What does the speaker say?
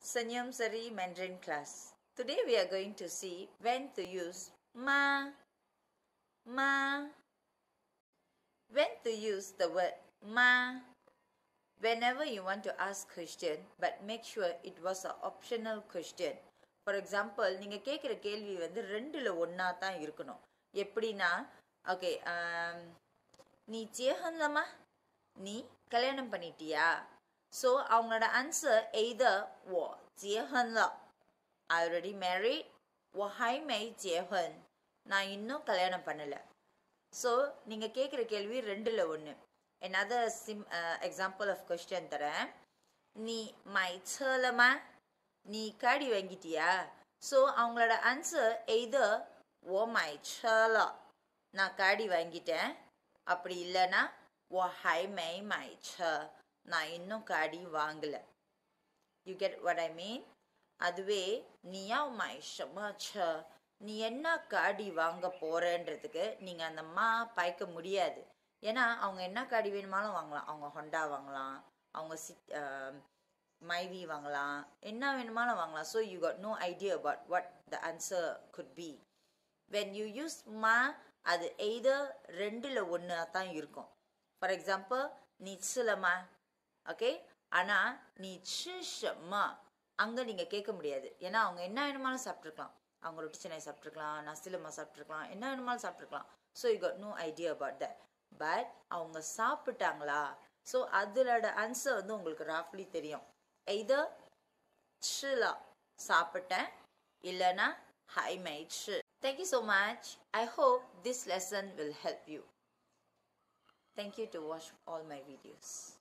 Sanyam Sari Mandarin class. Today we are going to see when to use ma, ma. When to use the word ma. Whenever you want to ask question, but make sure it was an optional question. For example, நீங்கள் கேட்குற கேள்வி வந்து ரெண்டில் ஒன்றா தான் இருக்கணும் எப்படின்னா okay நீ ஜேஹன்லமா நீ கல்யாணம் பண்ணிட்டியா ஸோ அவங்களோட ஆன்சர் எய்தர் ஓ ஜேஹன்ல I already married oh hi my ஜேஹன் நான் இன்னும் கல்யாணம் பண்ணலை ஸோ நீங்கள் கேட்குற கேள்வி ரெண்டில் ஒன்று another sim uh, example of question தரேன் நீ மை சேலமா நீ காடி வாங்கிட்டியா ஸோ அவங்களோட ஆன்சர் எய்தர் ஓ மை சேலா நான் காடி வாங்கிட்டேன் அப்படி இல்லைன்னா ஓ ஹை மை மை ச நான் இன்னும் காடி வாங்கலை you get what I mean அதுவே நீ யா மை ஷம ச நீ என்ன காடி வாங்க போறன்றதுக்கு நீங்கள் அந்த மா பாய்க்க முடியாது ஏன்னா அவங்க என்ன காடி வேணுமாலும் வாங்கலாம் அவங்க ஹொண்டா வாங்கலாம் அவங்க சிட் மைவி வாங்கலாம் என்ன வேணுமாலும் வாங்கலாம் so you got no idea about what the answer could be when you use மா அது எய்தர் ரெண்டில் ஒன்று தான் இருக்கும் ஃபார் எக்ஸாம்பிள் நீ சிலமா ஓகே ஆனால் நீ சிஷமா அங்கே நீங்கள் கேட்க முடியாது ஏன்னா அவங்க என்ன வேணுமாலும் சாப்பிட்ருக்கலாம் அவங்க ரொட்டி சென்னை சாப்பிட்ருக்கலாம் நசிலமா சாப்பிட்ருக்கலாம் என்ன வேணுமாலும் சாப்பிட்ருக்கலாம் so you got no idea about that but அவங்க சாப்பிட்டாங்களா ஸோ அதோட ஆன்சர் வந்து உங்களுக்கு ராஃப்லி தெரியும் எய்தர் ஷிலா சாப்பிட்டேன் இல்லைன்னா ஹை மை ஷி thank you so much I hope this lesson will help you thank you to watch all my videos